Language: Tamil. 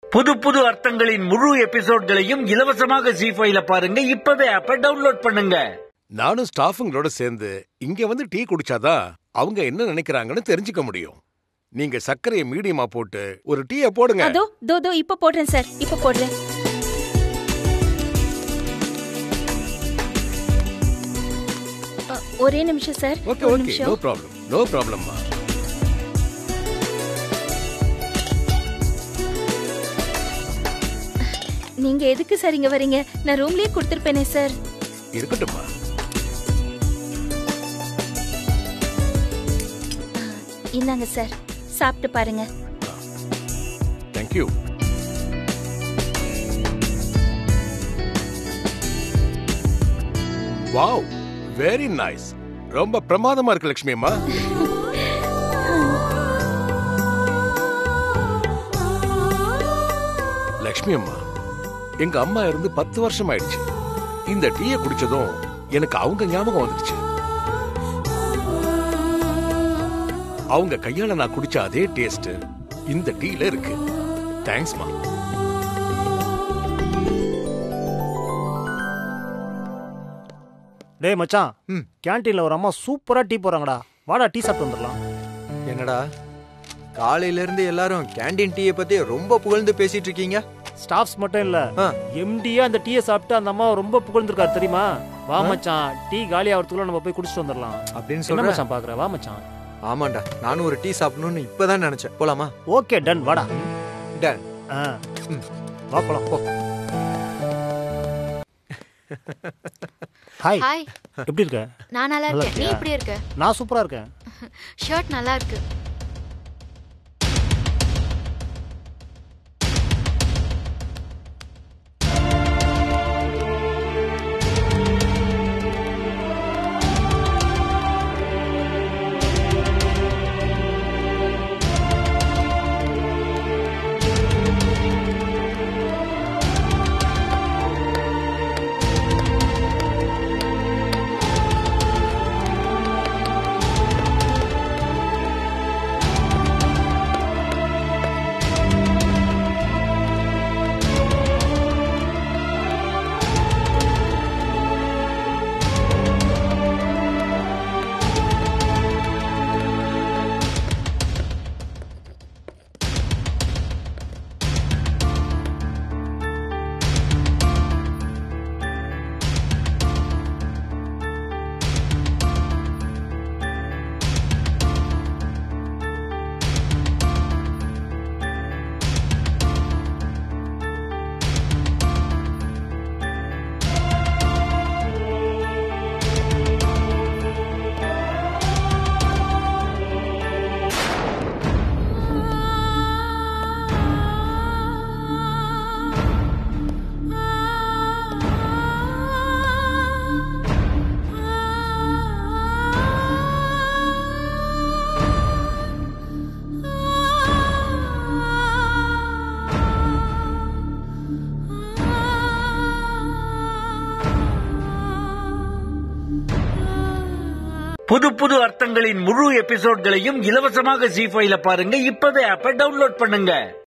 புது புது அர்த்தங்களின் முழு எபிசோட்களையும் இலவசமாக ஜி ஃபைவ்ல பாருங்க இப்பவே ஆப்ப டவுன்லோட் பண்ணுங்க நானும் ஸ்டாஃபுங்களோட சேர்ந்து இங்க வந்து டீ குடிச்சாதான் அவங்க என்ன நினைக்கிறாங்கன்னு தெரிஞ்சுக்க முடியும் நீங்க சர்க்கரையை மீடியமா போட்டு ஒரு டீயை போடுங்க அதோ தோ தோ இப்ப போடுறேன் சார் இப்ப போடுறேன் அ, ஒரே நிமிஷம் சார் ஓகே ஒரு ஓகே நோ நிமிஷம் ப்ராப்ளம் நோ ப்ராப்ளம்மா நீங்க எதுக்கு சார் இங்க வரீங்க நான் ரூம்லயே கொடுத்துருப்பேனே சார் இருக்கட்டும்மா இந்தாங்க சார் சாப்பிட்டு பாருங்க தேங்க்யூ வாவ் வெரி நைஸ் ரொம்ப பிரமாதமா இருக்கு லட்சுமி அம்மா லட்சுமி அம்மா எங்க அம்மா இருந்து பத்து வருஷம் ஆயிடுச்சு இந்த டீயை குடிச்சதும் எனக்கு அவங்க ஞாபகம் வந்துடுச்சு அவங்க கையால நான் குடிச்ச அதே டேஸ்ட் இந்த டீல இருக்கு தேங்க்ஸ்மா டேய் மச்சான் ம். கேன்டீன்ல ஒரு அம்மா சூப்பரா டீ போறாங்கடா வாடா டீ சாப்பிட்டு வந்துடலாம் என்னடா காலையில இருந்து எல்லாரும் கேண்டீன் டீயை பத்தி ரொம்ப புகழ்ந்து பேசிட்டு இருக்கீங்க ஸ்டாஃப்ஸ் மட்டும் இல்ல ஆ. எம்டியா அந்த டீயை சாப்பிட்டு அந்த அம்மா ரொம்ப புகழ்ந்திருக்காரு தெரியுமா வா மச்சான் டீ காலி ஆகிறதுக்குள்ள நம்ம போய் குடிச்சிட்டு வந்துடலாம் அப்படின்னு என்ன சொல்றேன் மச்சான் பாக்குற வா மச்சான் ஆமாண்டா நானும் ஒரு டீ சாப்பிடணும்னு இப்பதான் நினைச்சேன் போலாமா ஓகே டன் வாடா டன் ஆ. ம். வா போலாம் போ ஹாய் ஹாய் எப்படி இருக்க நான் நல்லா நல்லா இருக்கேன் நீ இருக்கியா? எப்படி இருக்க நான் சூப்பரா இருக்கேன் ஷர்ட் நல்லா இருக்கு புது புது அர்த்தங்களின் முழு எபிசோட்களையும் இலவசமாக ஜி ஃபைவ்ல பாருங்க இப்பவே ஆப்ப டவுன்லோட் பண்ணுங்க